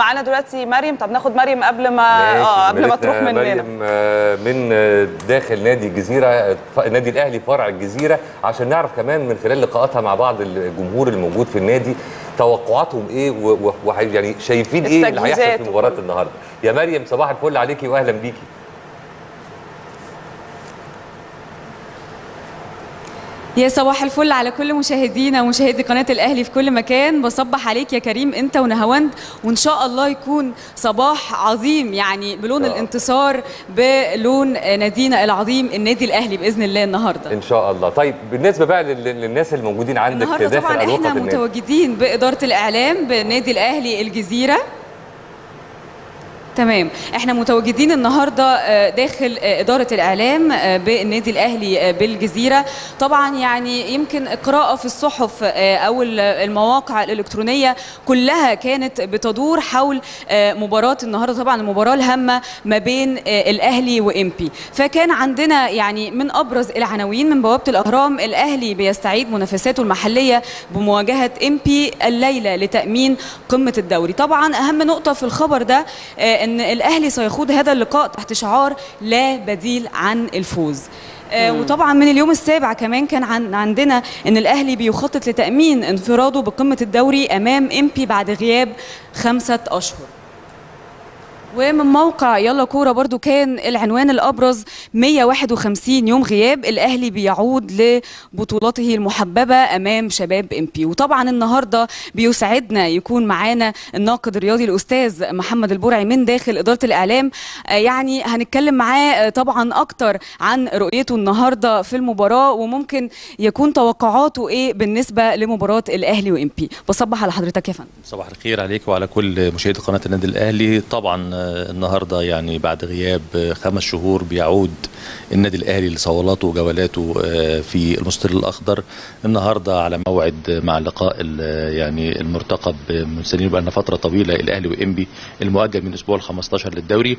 معانا دلوقتي مريم طب ناخد مريم قبل ما اه قبل ما تروح مننا مريم آه، من آه، داخل نادي الجزيره آه، ف- نادي الاهلي فرع الجزيره عشان نعرف كمان من خلال لقاءاتها مع بعض الجمهور الموجود في النادي توقعاتهم ايه و- و- وح- يعني شايفين ايه اللي هيحصل التجهيزات في مباراه النهارده يا مريم صباح الفل عليكي واهلا بيكي يا صباح الفل على كل مشاهدينا ومشاهدي قناة الأهلي في كل مكان بصبح عليك يا كريم أنت ونهاوند وإن شاء الله يكون صباح عظيم يعني بلون إن شاء الله. الانتصار بلون نادينا العظيم النادي الأهلي بإذن الله النهاردة ان شاء الله طيب بالنسبه بقى لل- للناس الموجودين عندك النهارده داخل طبعا أروقة احنا النادي متواجدين بإدارة الإعلام بالنادي الأهلي الجزيرة تمام احنا متواجدين النهارده آه، داخل آه، اداره الاعلام آه، بالنادي الاهلي آه، بالجزيره طبعا يعني يمكن القراءه في الصحف آه، او ال- المواقع الالكترونيه كلها كانت بتدور حول آه، مباراه النهارده طبعا المباراه الهامه ما بين آه، الاهلي وامبي فكان عندنا يعني من ابرز العناوين من بوابه الاهرام الاهلي بيستعيد منافساته المحليه بمواجهه امبي الليله لتامين قمه الدوري طبعا اهم نقطه في الخبر ده آه، ان الاهلي سيخوض هذا اللقاء تحت شعار لا بديل عن الفوز آه، وطبعا من اليوم السابع كمان كان عن عندنا ان الاهلي بيخطط لتامين انفراده بقمه الدوري امام امبي بعد غياب خمسه اشهر ومن موقع يلا كورة برضو كان العنوان الأبرز 151 يوم غياب الأهلي بيعود لبطولته المحببة أمام شباب إمبي وطبعا النهاردة بيسعدنا يكون معانا الناقد الرياضي الأستاذ محمد البرعي من داخل إدارة الإعلام آه، يعني هنتكلم معاه آه، طبعا أكتر عن رؤيته النهاردة في المباراة وممكن يكون توقعاته إيه بالنسبة لمباراة الأهلي وإمبي بصبح على حضرتك يا فندم صباح الخير عليك وعلى كل مشاهدي قناة النادي الأهلي طبعا آه، النهاردة يعني بعد غياب آه، خمس شهور بيعود النادي الأهلي لصولاته وجولاته آه، في المستر الأخضر النهاردة على موعد مع اللقاء ال- يعني المرتقب مستنيين بقى لنا فترة طويلة الأهلي وإنبي المؤجل من الأسبوع ال 15 للدوري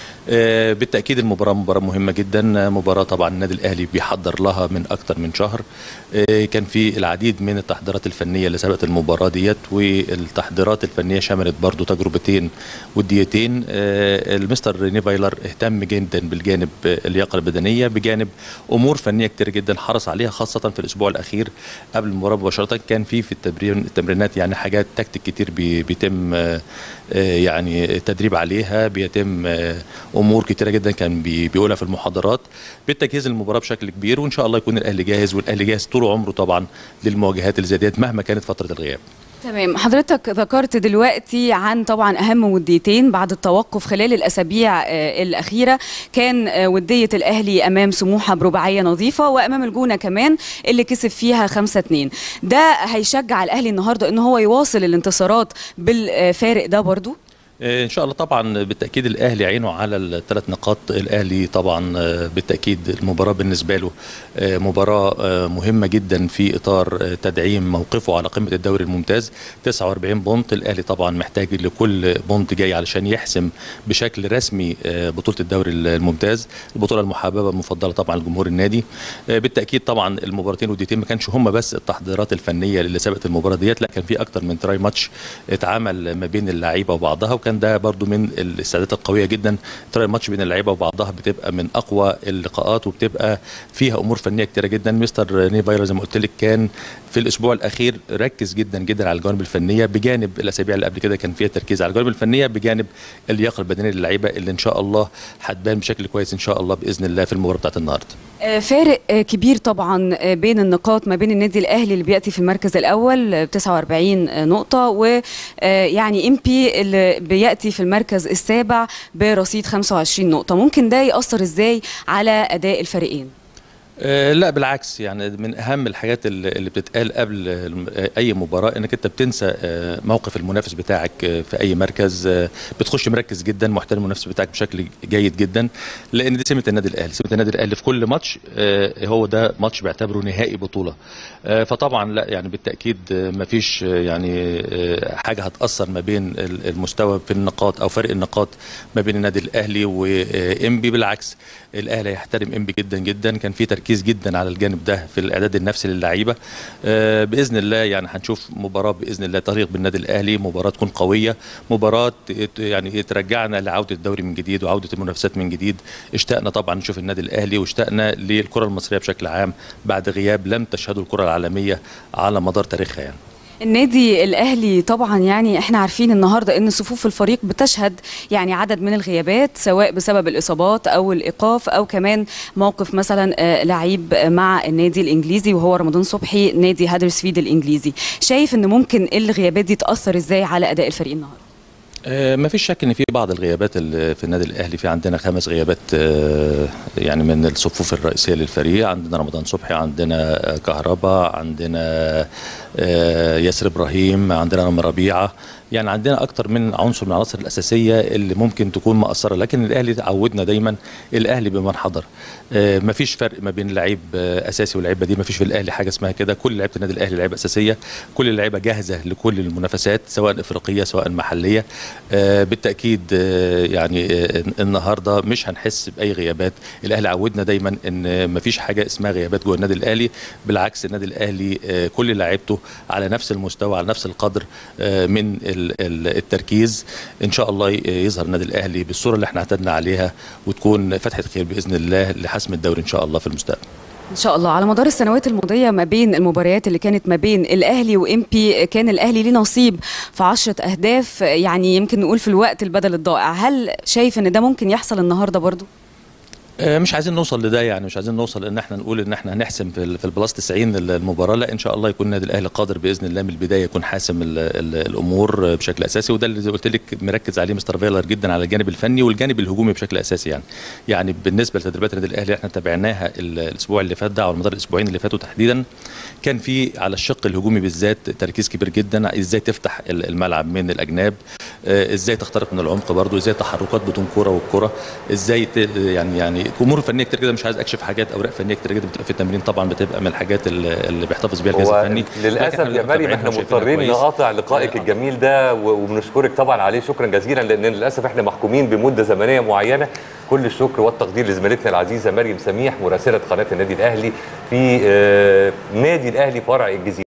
آه، بالتأكيد المباراة مباراة مهمة جدا آه، مباراة طبعا النادي الأهلي بيحضر لها من أكتر من شهر آه، كان في العديد من التحضيرات الفنية اللي سبقت المباراة ديت والتحضيرات الفنية شملت برضو تجربتين وديتين آه، المستر ريني فايلر اهتم جدا بالجانب آه، اللياقة البدنية بجانب أمور فنية كتير جدا حرص عليها خاصة في الأسبوع الأخير قبل المباراة مباشرة كان في في التمرين التمرينات يعني حاجات تكتيك كتير بي- بيتم آه، آه، يعني التدريب عليها بيتم آه، امور كتيره جدا كان بي- بيقولها في المحاضرات بالتجهيز للمباراه بشكل كبير وان شاء الله يكون الاهلي جاهز والاهلي جاهز طول عمره طبعا للمواجهات اللي زي ديت مهما كانت فتره الغياب تمام حضرتك ذكرت دلوقتي عن طبعا اهم وديتين بعد التوقف خلال الاسابيع آه، الاخيره كان آه، وديه الاهلي امام سموحه برباعيه نظيفه وامام الجونه كمان اللي كسب فيها 5 2 ده هيشجع الاهلي النهارده ان هو يواصل الانتصارات بالفارق ده برضو آه، ان شاء الله طبعا بالتاكيد الاهلي عينه على الثلاث نقاط الاهلي طبعا آه، بالتاكيد المباراه بالنسبه له آه، مباراه آه، مهمه جدا في اطار آه، تدعيم موقفه على قمه الدوري الممتاز 49 بونت الاهلي طبعا محتاج لكل بونت جاي علشان يحسم بشكل رسمي آه، بطوله الدوري الممتاز البطوله المحببه المفضله طبعا لجمهور النادي آه، بالتاكيد طبعا المباراتين والديتين ما كانش هم بس التحضيرات الفنيه اللي سبقت المباراه ديت لا كان في اكتر من تراي ماتش اتعمل ما بين اللعيبه وبعضها وكان ده برضو من الاستعدادات القويه جدا تراي ماتش بين اللعيبه وبعضها بتبقى من اقوى اللقاءات وبتبقى فيها امور فنيه كتيره جدا مستر نيفايرا زي ما قلت لك كان في الاسبوع الاخير ركز جدا جدا على الجوانب الفنيه بجانب الاسابيع اللي قبل كده كان فيها تركيز على الجوانب الفنيه بجانب اللياقه البدنيه للعيبه اللي ان شاء الله هتبان بشكل كويس ان شاء الله باذن الله في المباراه بتاعت النهارده آه، فارق آه، كبير طبعا آه، بين النقاط ما بين النادي الاهلي اللي بياتي في المركز الاول ب 49 نقطه ويعني امبي اللي بياتي في المركز السابع برصيد 25 نقطه ممكن ده ياثر ازاي على اداء الفريقين آه، لا بالعكس يعني من اهم الحاجات اللي اللي بتتقال قبل الم- آه، اي مباراه انك انت بتنسى آه، موقف المنافس بتاعك آه، في اي مركز آه، بتخش مركز جدا محترم المنافس بتاعك بشكل جيد جدا لان دي سمه النادي الاهلي سمه النادي الاهلي في كل ماتش آه، هو ده ماتش بيعتبره نهائي بطوله آه، فطبعا لا يعني بالتاكيد آه، مفيش آه، يعني آه، حاجه هتاثر ما بين ال- المستوى في النقاط او فرق النقاط ما بين النادي الاهلي وانبي بالعكس الاهلي هيحترم انبي جدا جدا كان في تركيز تركيز جدا على الجانب ده في الاعداد النفسي للعيبه آه، باذن الله يعني هنشوف مباراه باذن الله تليق بالنادي الاهلي مباراه تكون قويه مباراه ت- يعني ترجعنا لعوده الدوري من جديد وعوده المنافسات من جديد اشتقنا طبعا نشوف النادي الاهلي واشتقنا للكره المصريه بشكل عام بعد غياب لم تشهده الكره العالميه على مدار تاريخها يعني النادي الاهلي طبعا يعني احنا عارفين النهارده ان صفوف الفريق بتشهد يعني عدد من الغيابات سواء بسبب الاصابات او الايقاف او كمان موقف مثلا آه، لعيب مع النادي الانجليزي وهو رمضان صبحي نادي هادرسفيلد الانجليزي شايف ان ممكن الغيابات دي تاثر ازاي على اداء الفريق النهارده ما فيش شك ان في بعض الغيابات اللي في النادي الاهلي في عندنا خمس غيابات آه، يعني من الصفوف الرئيسيه للفريق عندنا رمضان صبحي عندنا آه، كهربا عندنا آه، ياسر ابراهيم عندنا رامي ربيعه يعني عندنا اكتر من عنصر من العناصر الاساسيه اللي ممكن تكون مأثره لكن الاهلي عودنا دايما الاهلي بمن حضر آه، مفيش فرق ما بين لعيب آه، اساسي واللعيبه دي مفيش في الاهلي حاجه اسمها كده كل لعيبه النادي الاهلي لعيبه اساسيه كل اللعيبه جاهزه لكل المنافسات سواء افريقيه سواء محليه آه، بالتاكيد آه، يعني آه، النهارده مش هنحس باي غيابات الاهلي عودنا دايما ان مفيش حاجه اسمها غيابات جوه النادي الاهلي بالعكس النادي الاهلي آه، كل لعيبته على نفس المستوى على نفس القدر آه، من ال- ال- التركيز ان شاء الله ي- يظهر النادي الاهلي بالصوره اللي احنا اعتدنا عليها وتكون فتحه خير باذن الله لحسم الدوري ان شاء الله في المستقبل ان شاء الله على مدار السنوات الماضيه ما بين المباريات اللي كانت ما بين الاهلي وامبي كان الاهلي ليه نصيب في عشرة اهداف يعني يمكن نقول في الوقت البدل الضائع هل شايف ان ده ممكن يحصل النهارده برضو آه، مش عايزين نوصل لده يعني مش عايزين نوصل ان احنا نقول ان احنا هنحسم في ال- في البلاس 90 المباراه لا ان شاء الله يكون النادي الاهلي قادر باذن الله من البدايه يكون حاسم ال ال الامور بشكل اساسي وده اللي زي قلت لك مركز عليه مستر فيلر جدا على الجانب الفني والجانب الهجومي بشكل اساسي يعني يعني بالنسبه لتدريبات النادي الاهلي احنا تابعناها ال- الاسبوع اللي فات ده او على مدار الاسبوعين اللي فاتوا تحديدا كان في على الشق الهجومي بالذات تركيز كبير جدا ازاي تفتح ال- الملعب من الاجناب آه، ازاي تخترق من العمق برضو ازاي تحركات بدون كره والكره ازاي ت... يعني يعني امور فنيه كتير كده مش عايز اكشف حاجات اوراق فنيه كتير جدا بتبقى في التمرين طبعا بتبقى من الحاجات اللي, اللي بيحتفظ بيها الجهاز هو الفني للاسف لكن يا مريم متابعينها احنا وشايفينها مضطرين كويس. نقاطع لقائك آه. الجميل ده و- وبنشكرك طبعا عليه شكرا جزيلا لان للاسف احنا محكومين بمده زمنيه معينه كل الشكر والتقدير لزميلتنا العزيزه مريم سميح مراسله قناه النادي الاهلي في آه، نادي الاهلي فرع الجزيره